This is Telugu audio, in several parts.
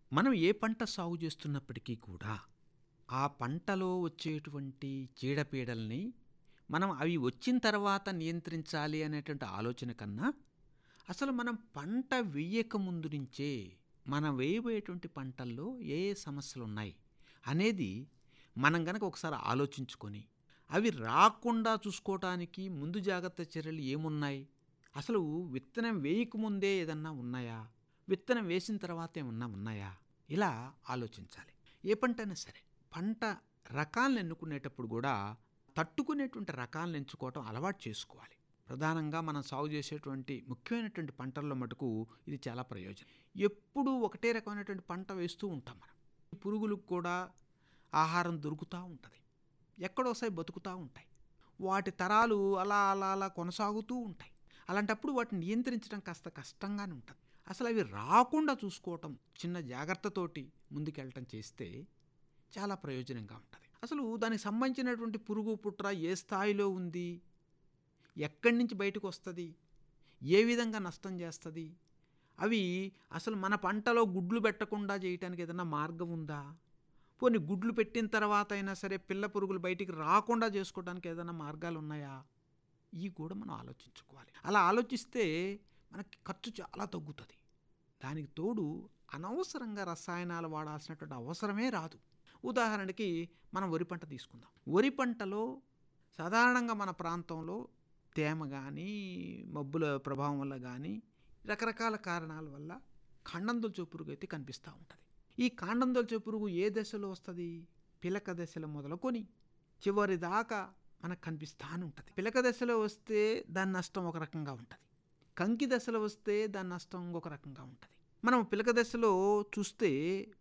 మనం ఏ పంట సాగు చేస్తున్నప్పటికీ కూడా ఆ పంటలో వచ్చేటువంటి చీడపీడల్ని మనం అవి వచ్చిన తర్వాత నియంత్రించాలి అనేటువంటి ఆలోచన కన్నా అసలు మనం పంట వేయక ముందు నుంచే మనం వేయబోయేటువంటి పంటల్లో ఏ ఏ సమస్యలు ఉన్నాయి అనేది మనం గనక ఒకసారి ఆలోచించుకొని అవి రాకుండా చూసుకోవటానికి ముందు జాగ్రత్త చర్యలు ఏమున్నాయి అసలు విత్తనం వేయకముందే ఏదన్నా ఉన్నాయా విత్తనం వేసిన తర్వాత ఏమన్నా ఉన్నాయా ఇలా ఆలోచించాలి ఏ పంట అయినా సరే పంట రకాలను ఎన్నుకునేటప్పుడు కూడా తట్టుకునేటువంటి రకాలను ఎంచుకోవటం అలవాటు చేసుకోవాలి ప్రధానంగా మనం సాగు చేసేటువంటి ముఖ్యమైనటువంటి పంటల్లో మటుకు ఇది చాలా ప్రయోజనం ఎప్పుడూ ఒకటే రకమైనటువంటి పంట వేస్తూ ఉంటాం మనం ఈ పురుగులకు కూడా ఆహారం దొరుకుతూ ఉంటుంది ఎక్కడోసారి బతుకుతూ ఉంటాయి వాటి తరాలు అలా అలా అలా కొనసాగుతూ ఉంటాయి అలాంటప్పుడు వాటిని నియంత్రించడం కాస్త కష్టంగానే ఉంటుంది అసలు అవి రాకుండా చూసుకోవటం చిన్న జాగ్రత్తతోటి ముందుకెళ్ళటం చేస్తే చాలా ప్రయోజనంగా ఉంటుంది అసలు దానికి సంబంధించినటువంటి పురుగు పుట్ర ఏ స్థాయిలో ఉంది ఎక్కడి నుంచి బయటకు వస్తుంది ఏ విధంగా నష్టం చేస్తుంది అవి అసలు మన పంటలో గుడ్లు పెట్టకుండా చేయటానికి ఏదైనా మార్గం ఉందా పోనీ గుడ్లు పెట్టిన తర్వాత అయినా సరే పిల్ల పురుగులు బయటికి రాకుండా చేసుకోవడానికి ఏదైనా మార్గాలు ఉన్నాయా ఇవి కూడా మనం ఆలోచించుకోవాలి అలా ఆలోచిస్తే మనకి ఖర్చు చాలా తగ్గుతుంది దానికి తోడు అనవసరంగా రసాయనాలు వాడాల్సినటువంటి అవసరమే రాదు ఉదాహరణకి మనం వరి పంట తీసుకుందాం వరి పంటలో సాధారణంగా మన ప్రాంతంలో తేమ కానీ మబ్బుల ప్రభావం వల్ల కానీ రకరకాల కారణాల వల్ల ఖండందొల్చే పురుగు అయితే కనిపిస్తూ ఉంటుంది ఈ కాండందొల్చే పురుగు ఏ దశలో వస్తుంది పిలక దశలో మొదలుకొని చివరి దాకా మనకు కనిపిస్తానే ఉంటుంది పిలక దశలో వస్తే దాని నష్టం ఒక రకంగా ఉంటుంది కంకి దశలో వస్తే దాని నష్టం ఇంకొక రకంగా ఉంటుంది మనం పిలక దశలో చూస్తే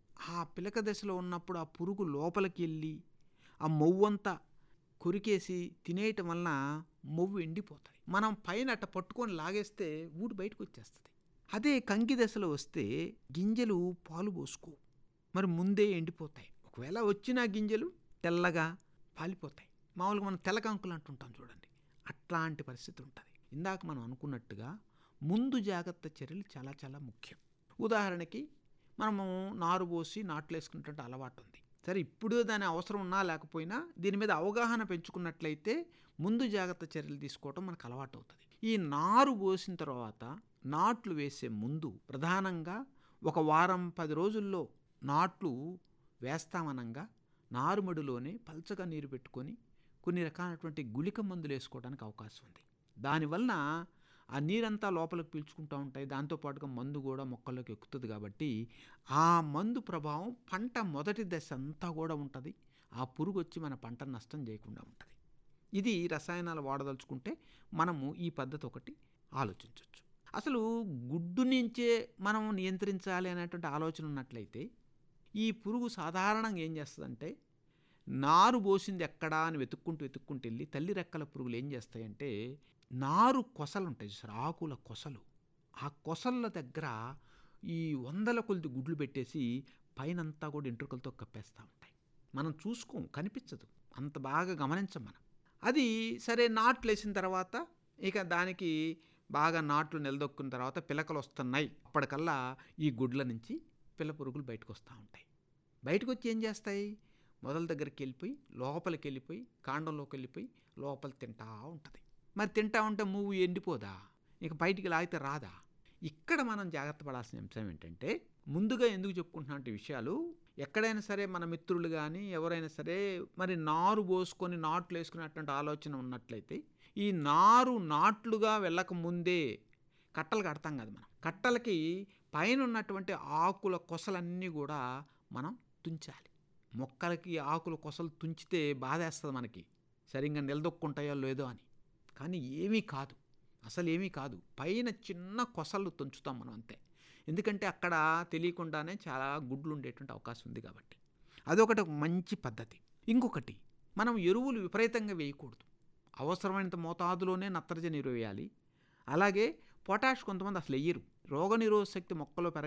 ఆ పిలక దశలో ఉన్నప్పుడు ఆ పురుగు లోపలికి వెళ్ళి ఆ మొవ్వంతా కొరికేసి తినేయటం వలన మొవ్వు ఎండిపోతుంది మనం పైన అట్ట పట్టుకొని లాగేస్తే ఊడి బయటకు వచ్చేస్తుంది అదే కంకి దశలో వస్తే గింజలు పాలు పోసుకో మరి ముందే ఎండిపోతాయి ఒకవేళ వచ్చిన గింజలు తెల్లగా పాలిపోతాయి మామూలుగా మనం తెల్ల కంకులు అంటుంటాం చూడండి అట్లాంటి పరిస్థితి ఉంటుంది ఇందాక మనం అనుకున్నట్టుగా ముందు జాగ్రత్త చర్యలు చాలా చాలా ముఖ్యం ఉదాహరణకి మనము నారు పోసి నాట్లు వేసుకున్నటువంటి అలవాటు ఉంది సరే ఇప్పుడు దాని అవసరం ఉన్నా లేకపోయినా దీని మీద అవగాహన పెంచుకున్నట్లయితే ముందు జాగ్రత్త చర్యలు తీసుకోవటం మనకు అలవాటు అవుతుంది ఈ నారు పోసిన తర్వాత నాట్లు వేసే ముందు ప్రధానంగా ఒక వారం పది రోజుల్లో నాట్లు వేస్తామనంగా నారుమడిలోనే పల్చగా నీరు పెట్టుకొని కొన్ని రకాలైనటువంటి గుళిక మందులు వేసుకోవడానికి అవకాశం ఉంది దానివలన ఆ నీరంతా లోపలికి పీల్చుకుంటూ ఉంటాయి దాంతోపాటుగా మందు కూడా మొక్కల్లోకి ఎక్కుతుంది కాబట్టి ఆ మందు ప్రభావం పంట మొదటి దశ అంతా కూడా ఉంటుంది ఆ పురుగు వచ్చి మన పంట నష్టం చేయకుండా ఉంటుంది ఇది రసాయనాలు వాడదలుచుకుంటే మనము ఈ పద్ధతి ఒకటి ఆలోచించవచ్చు అసలు గుడ్డు నుంచే మనం నియంత్రించాలి అనేటువంటి ఆలోచన ఉన్నట్లయితే ఈ పురుగు సాధారణంగా ఏం చేస్తుందంటే నారు పోసింది ఎక్కడా అని వెతుక్కుంటూ వెతుక్కుంటూ వెళ్ళి తల్లి రెక్కల పురుగులు ఏం చేస్తాయంటే నారు కొసలు ఉంటాయి చూసారు ఆకుల కొసలు ఆ కొసల దగ్గర ఈ వందల కొలిది గుడ్లు పెట్టేసి పైనంతా కూడా ఎంట్రుకలతో కప్పేస్తూ ఉంటాయి మనం చూసుకోం కనిపించదు అంత బాగా గమనించం మనం అది సరే నాట్లు వేసిన తర్వాత ఇక దానికి బాగా నాట్లు నిలదొక్కున్న తర్వాత పిలకలు వస్తున్నాయి అప్పటికల్లా ఈ గుడ్ల నుంచి పిల్ల పురుగులు బయటకు వస్తూ ఉంటాయి బయటకు వచ్చి ఏం చేస్తాయి మొదల దగ్గరికి వెళ్ళిపోయి లోపలికి వెళ్ళిపోయి కాండంలోకి వెళ్ళిపోయి లోపల తింటా ఉంటుంది మరి తింటా ఉంటే మూవు ఎండిపోదా ఇక బయటికి లాగితే రాదా ఇక్కడ మనం జాగ్రత్త పడాల్సిన అంశం ఏంటంటే ముందుగా ఎందుకు చెప్పుకుంటున్నటువంటి విషయాలు ఎక్కడైనా సరే మన మిత్రులు కానీ ఎవరైనా సరే మరి నారు పోసుకొని నాట్లు వేసుకునేటువంటి ఆలోచన ఉన్నట్లయితే ఈ నారు నాట్లుగా వెళ్ళక ముందే కట్టలు కడతాం కదా మనం కట్టలకి పైన ఉన్నటువంటి ఆకుల కొసలన్నీ కూడా మనం తుంచాలి మొక్కలకి ఆకుల కొసలు తుంచితే బాధేస్తుంది మనకి సరిగ్గా నిలదొక్కుంటాయో లేదో అని కానీ ఏమీ కాదు అసలు ఏమీ కాదు పైన చిన్న కొసలు తుంచుతాం మనం అంతే ఎందుకంటే అక్కడ తెలియకుండానే చాలా గుడ్లు ఉండేటువంటి అవకాశం ఉంది కాబట్టి అదొకటి ఒక మంచి పద్ధతి ఇంకొకటి మనం ఎరువులు విపరీతంగా వేయకూడదు అవసరమైనంత మోతాదులోనే నత్రజని ఎరువు వేయాలి అలాగే పొటాష్ కొంతమంది అసలు వెయ్యరు రోగనిరోధ శక్తి మొక్కలో పెరగ